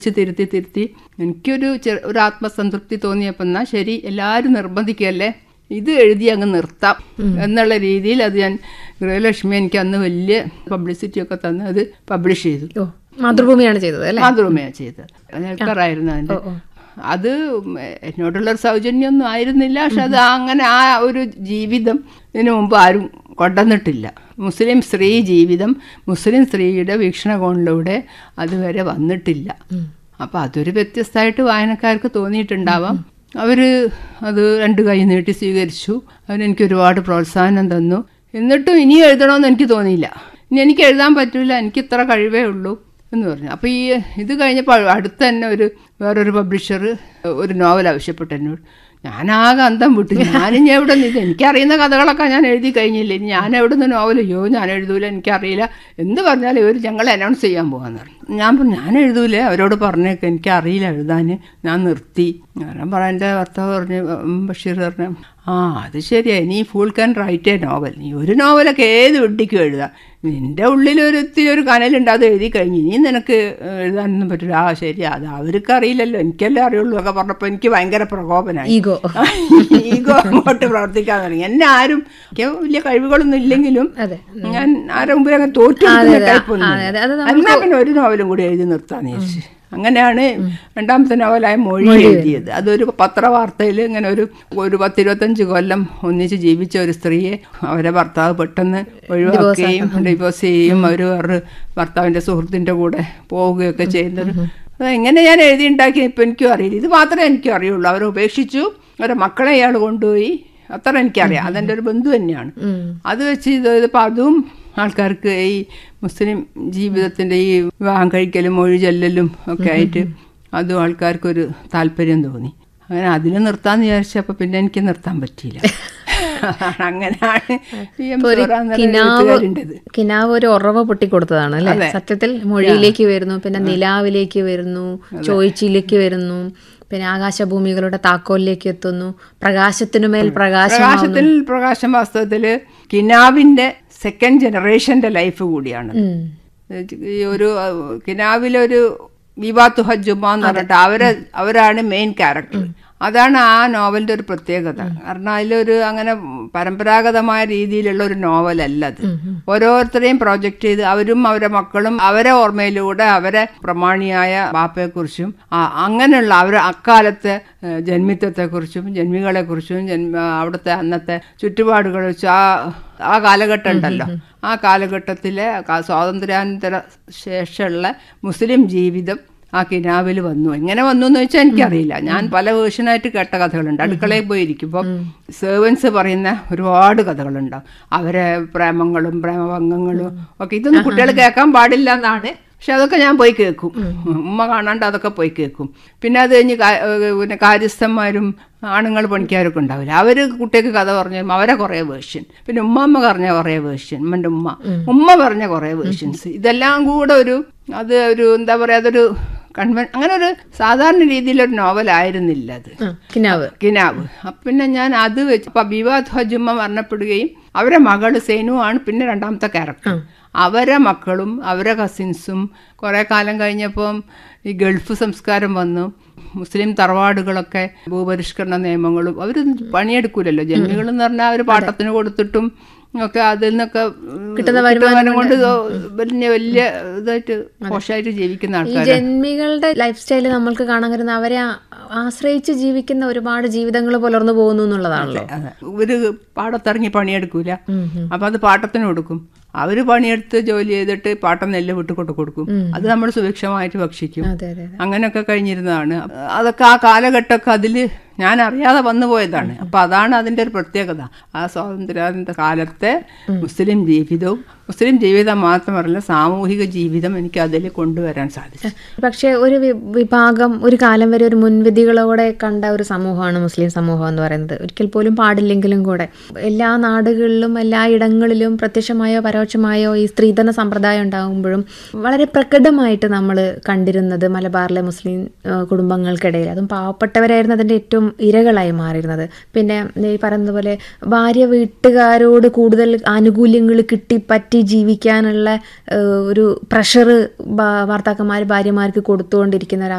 വെച്ച് തിരുത്തി തിരുത്തി എനിക്കൊരു ചെറു ഒരു ആത്മസംതൃപ്തി തോന്നിയപ്പോൾ എന്നാൽ ശരി എല്ലാവരും നിർബന്ധിക്കുകയല്ലേ ഇത് എഴുതി അങ്ങ് നിർത്താം എന്നുള്ള രീതിയിൽ അത് ഞാൻ ഗൃഹലക്ഷ്മി എനിക്ക് അന്ന് വലിയ പബ്ലിസിറ്റി ഒക്കെ തന്ന് അത് പബ്ലിഷ് ചെയ്തു ഓ മാതൃഭൂമിയാണ് ചെയ്തത് അല്ലേ മാതൃഭൂമിയാണ് ചെയ്തത് നെൽക്കറായിരുന്നു അതിൻ്റെ അത് എന്നോടുള്ള ഒരു സൗജന്യമൊന്നും ആയിരുന്നില്ല പക്ഷെ അത് അങ്ങനെ ആ ഒരു ജീവിതം ഇതിനു മുമ്പ് ആരും കൊണ്ടുവന്നിട്ടില്ല മുസ്ലിം സ്ത്രീ ജീവിതം മുസ്ലിം സ്ത്രീയുടെ വീക്ഷണകോണിലൂടെ അതുവരെ വന്നിട്ടില്ല അപ്പം അതൊരു വ്യത്യസ്തമായിട്ട് വായനക്കാർക്ക് തോന്നിയിട്ടുണ്ടാവാം അവർ അത് രണ്ട് കൈ നീട്ടി സ്വീകരിച്ചു അവരെനിക്ക് ഒരുപാട് പ്രോത്സാഹനം തന്നു എന്നിട്ടും ഇനി എഴുതണമെന്ന് എനിക്ക് തോന്നിയില്ല ഇനി എനിക്ക് എഴുതാൻ പറ്റില്ല എനിക്ക് ഇത്ര കഴിവേ ഉള്ളൂ എന്ന് പറഞ്ഞു അപ്പോൾ ഈ ഇത് കഴിഞ്ഞപ്പോൾ അടുത്ത് തന്നെ ഒരു വേറൊരു പബ്ലിഷർ ഒരു നോവൽ ആവശ്യപ്പെട്ടു എന്നോട് ഞാനാകെ അന്തം വിട്ടു ഞാനിനി എവിടെ നിന്ന് ഇത് എനിക്കറിയുന്ന കഥകളൊക്കെ ഞാൻ എഴുതി കഴിഞ്ഞില്ല ഇനി ഞാൻ എവിടെ നിന്ന് നോവൽ അയ്യോ ഞാൻ എഴുതൂല എനിക്കറിയില്ല എന്ത് പറഞ്ഞാലും ഇവർ ഞങ്ങൾ അനൗൺസ് ചെയ്യാൻ പോകാന്ന് പറഞ്ഞു ഞാൻ പറഞ്ഞു ഞാൻ എഴുതൂല അവരോട് പറഞ്ഞേക്ക് എനിക്കറിയില്ല എഴുതാൻ ഞാൻ നിർത്തി ഞാൻ പറയാൻ എൻ്റെ ഭർത്താവ് പറഞ്ഞു ഉം, ബഷീർ പറഞ്ഞു ആ അത് ശരിയാ നീ full can write a novel നീ ഒരു നോവലൊക്കെ ഏത് വെട്ടിക്കും എഴുതാം നിന്റെ ഉള്ളിൽ ഒരു ഇത്തിരി ഒരു കനലുണ്ട് അത് എഴുതി കഴിഞ്ഞ് ഇനി നിനക്ക് എഴുതാനൊന്നും പറ്റില്ല ആ ശരി അത് അവർക്ക് അറിയില്ലല്ലോ എനിക്കല്ലേ അറിയുള്ളൂ ഒക്കെ പറഞ്ഞപ്പോൾ എനിക്ക് ഭയങ്കര പ്രകോപനമായി ഈഗോ ഈഗോ അങ്ങോട്ട് പ്രവർത്തിക്കാൻ തുടങ്ങി എന്നെ ആരും എനിക്ക് വലിയ കഴിവുകളൊന്നും ഇല്ലെങ്കിലും അതെ ഞാൻ ആരുടെ മുമ്പിൽ അങ്ങനെ തോറ്റു ടൈപ്പ് ഒന്നും അതെ, അത് എന്നാ പിന്നെ ഒരു നോവലും കൂടി എഴുതി നിർത്താന്ന് വിചാരിച്ചു അങ്ങനെയാണ് രണ്ടാമത്തെ നോവലായ മൊഴി എഴുതിയത് അതൊരു പത്രവാർത്തയിൽ ഇങ്ങനെ ഒരു ഒരു പത്തിരുപത്തഞ്ച് കൊല്ലം ഒന്നിച്ച് ജീവിച്ച ഒരു സ്ത്രീയെ അവരെ ഭർത്താവ് പെട്ടെന്ന് ഒഴിവാക്കുകയും ഡിവോഴ്സ് ചെയ്യുകയും അവർ വേറൊരു ഭർത്താവിൻ്റെ സുഹൃത്തിൻ്റെ കൂടെ പോവുകയൊക്കെ ചെയ്യുന്നത് അത് എങ്ങനെ ഞാൻ എഴുതി ഉണ്ടാക്കി ഇപ്പം എനിക്കും അറിയില്ല ഇത് മാത്രമേ എനിക്കും അറിയുള്ളൂ അവരെ ഉപേക്ഷിച്ചു അവരെ മക്കളെ ഇയാൾ കൊണ്ടുപോയി അത്ര എനിക്കറിയാം അതെൻ്റെ ഒരു ബന്ധു തന്നെയാണ് അത് വെച്ച് ഇത് ഇതിപ്പോൾ അതും ആൾക്കാർക്ക് ഈ മുസ്ലിം ജീവിതത്തിൻ്റെ ഈ വിവാഹം കഴിക്കലും മൊഴി ചെല്ലലും ഒക്കെ ആയിട്ട് അതും ആൾക്കാർക്കൊരു താല്പര്യം തോന്നി അങ്ങനെ അതിൽ നിർത്താന്ന് വിചാരിച്ചപ്പോൾ പിന്നെ എനിക്ക് നിർത്താൻ പറ്റിയില്ല അങ്ങനെയാണ് ഈ എം ഒരു സോറ എന്നുള്ള കിനാവ് എഴുത്തുകാരുടേത്. കിനാവ് ഒരു ഉറവ പൊട്ടിക്കൊടുത്തതാണ് അല്ലെ സത്യത്തിൽ മൊഴിയിലേക്ക് വരുന്നു പിന്നെ നിലാവിലേക്ക് വരുന്നു ചോയ്ച്ചിലേക്ക് വരുന്നു പിന്നെ ആകാശഭൂമികളുടെ താക്കോലിലേക്ക് എത്തുന്നു പ്രകാശത്തിനുമേൽ പ്രകാശം പ്രകാശത്തിൽ പ്രകാശം വാസ്തവത്തിൽ കിനാവിൻ്റെ സെക്കൻഡ് ജനറേഷൻ്റെ ലൈഫ് കൂടിയാണ് ഉം. ഈ ഒരു അഹ്, കിനാവിലൊരു വിവാത്തു ഹജ്ജുമ എന്ന് പറഞ്ഞിട്ട് അവരെ അവരാണ് മെയിൻ ക്യാരക്ടർ അതാണ് ആ നോവലിന്റെ ഒരു പ്രത്യേകത കാരണം അതിലൊരു അങ്ങനെ പരമ്പരാഗതമായ രീതിയിലുള്ള ഒരു നോവലല്ല അത് ഓരോരുത്തരെയും പ്രോജക്റ്റ് ചെയ്ത് അവരും അവരെ മക്കളും അവരെ ഓർമ്മയിലൂടെ അവരെ പ്രമാണിയായ ബാപ്പയെക്കുറിച്ചും ആ- അങ്ങനെയുള്ള അവർ അക്കാലത്തെ ഏഹ്, ജന്മിത്വത്തെക്കുറിച്ചും ജന്മികളെക്കുറിച്ചും ജന്മ അവിടുത്തെ അന്നത്തെ ചുറ്റുപാടുകളെ വെച്ചും ആ ആ കാലഘട്ടം ഉണ്ടല്ലോ ആ കാലഘട്ടത്തിലെ ക- സ്വാതന്ത്ര്യാനന്തര ശേഷമുള്ള മുസ്ലിം ജീവിതം ആ കിനാവിൽ വന്നു എങ്ങനെ വന്നു എന്ന് വെച്ചാൽ എനിക്കറിയില്ല ഞാൻ പല വേർഷനായിട്ട് കേട്ട കഥകളുണ്ട് അടുക്കളയിൽ പോയിരിക്കുമ്പോൾ സെർവൻസ് പറയുന്ന ഒരുപാട് കഥകളുണ്ടാവും അവരെ പ്രേമങ്ങളും പ്രേമഭംഗങ്ങളും ഒക്കെ ഇതൊന്നും കുട്ടികൾ കേൾക്കാൻ പാടില്ല എന്നാണ് പക്ഷെ അതൊക്കെ ഞാൻ പോയി കേൾക്കും ഉമ്മ കാണാണ്ട് അതൊക്കെ പോയി കേൾക്കും പിന്നെ അത് കഴിഞ്ഞ് കാ- ഏഹ് പിന്നെ കാര്യസ്ഥന്മാരും ആണുങ്ങൾ പണിക്കാരൊക്കെ ഉണ്ടാവില്ല അവർ കുട്ടിക്ക് കഥ പറഞ്ഞു അവരെ കുറേ വേർഷൻ പിന്നെ ഉമ്മാമ്മ പറഞ്ഞ കുറേ വേർഷൻ ഉമ്മൻ്റെ ഉമ്മ ഉമ്മ പറഞ്ഞ കുറേ വേർഷൻസ് ഇതെല്ലാം കൂടെ ഒരു അത് ഒരു എന്താ പറയുക അതൊരു കൺവെൻ അങ്ങനെ ഒരു സാധാരണ രീതിയിലൊരു നോവലായിരുന്നില്ല അത് ആ, കിനാവ് കിനാവ് അപ്പം പിന്നെ ഞാൻ അത് വെച്ച് അപ്പം ബിവാദ് ഹജുമ്മ മരണപ്പെടുകയും അവരെ മകള് സേനു ആണ് പിന്നെ രണ്ടാമത്തെ ക്യാരക്ടർ അവരെ മക്കളും അവരെ കസിൻസും കുറേ കാലം കഴിഞ്ഞപ്പം ഈ ഗൾഫ് സംസ്കാരം വന്നു മുസ്ലിം തറവാടുകളൊക്കെ ഭൂപരിഷ്കരണ നിയമങ്ങളും അവർ പണിയെടുക്കൂലല്ലോ ജന്മികൾ എന്ന് പറഞ്ഞാൽ അവർ പാട്ടത്തിന് കൊടുത്തിട്ടും ഒക്കെ അതിൽ നിന്നൊക്കെ ഉം, കിട്ടുന്ന വരുമാനം കൊണ്ട് വലിയ വലിയ ഇതായിട്ട് മോശമായിട്ട് ജീവിക്കുന്ന ഈ ആൾക്കാർ ജന്മികളുടെ ലൈഫ് സ്റ്റൈല് നമ്മൾക്ക് കാണാൻ കഴിയുന്ന അവരെ ആ- ആശ്രയിച്ച് ജീവിക്കുന്ന ഒരുപാട് ജീവിതങ്ങൾ പുലർന്നു പോകുന്നു എന്നുള്ളതാണല്ലോ അതെ ഇവര് പാടത്തിറങ്ങി പണിയെടുക്കൂല അപ്പൊ അത് പാട്ടത്തിന് കൊടുക്കും അവര് പണിയെടുത്ത് ജോലി ചെയ്തിട്ട് പാട്ടം നെല്ല് വിട്ട് കൊണ്ടു കൊടുക്കും അത് നമ്മൾ സുഭിക്ഷമായിട്ട് ഭക്ഷിക്കും അതെ അതെ അതെ അങ്ങനെയൊക്കെ കഴിഞ്ഞിരുന്നതാണ് അതൊക്കെ ആ കാലഘട്ടമൊക്കെ അതില് ഞാൻ അറിയാതെ വന്നു പോയതാണ് അപ്പൊ അതാണ് അതിന്റെ ഒരു പ്രത്യേകത ആ സ്വാതന്ത്ര്യാനന്ത കാലത്തെ മുസ്ലിം ജീവിതവും മുസ്ലിം ജീവിതം മാത്രമല്ല സാമൂഹിക ജീവിതം എനിക്ക് അതിൽ കൊണ്ടുവരാൻ സാധിച്ചു പക്ഷേ ഒരു വി- വിഭാഗം ഒരു കാലം വരെ ഒരു മുൻവിധികളോടെ കണ്ട ഒരു സമൂഹമാണ് മുസ്ലിം സമൂഹം എന്ന് പറയുന്നത് ഒരിക്കൽ പോലും പാടില്ലെങ്കിലും കൂടെ എല്ലാ നാടുകളിലും എല്ലാ ഇടങ്ങളിലും പ്രത്യക്ഷമായോ പരോക്ഷമായോ ഈ സ്ത്രീധന സമ്പ്രദായം ഉണ്ടാകുമ്പോഴും വളരെ പ്രകടമായിട്ട് നമ്മൾ കണ്ടിരുന്നത് മലബാറിലെ മുസ്ലിം ആ, കുടുംബങ്ങൾക്കിടയിൽ അതും പാവപ്പെട്ടവരായിരുന്നു അതിൻ്റെ ഏറ്റവും ഇരകളായി മാറിയിരുന്നത് പിന്നെ ഈ പറയുന്നത് പോലെ ഭാര്യ വീട്ടുകാരോട് കൂടുതൽ ആനുകൂല്യങ്ങൾ കിട്ടി പറ്റി ജീവിക്കാനുള്ള ആ, ഒരു പ്രഷർ ഭർത്താക്കന്മാർ ഭാര്യമാർക്ക് കൊടുത്തുകൊണ്ടിരിക്കുന്ന ഒരു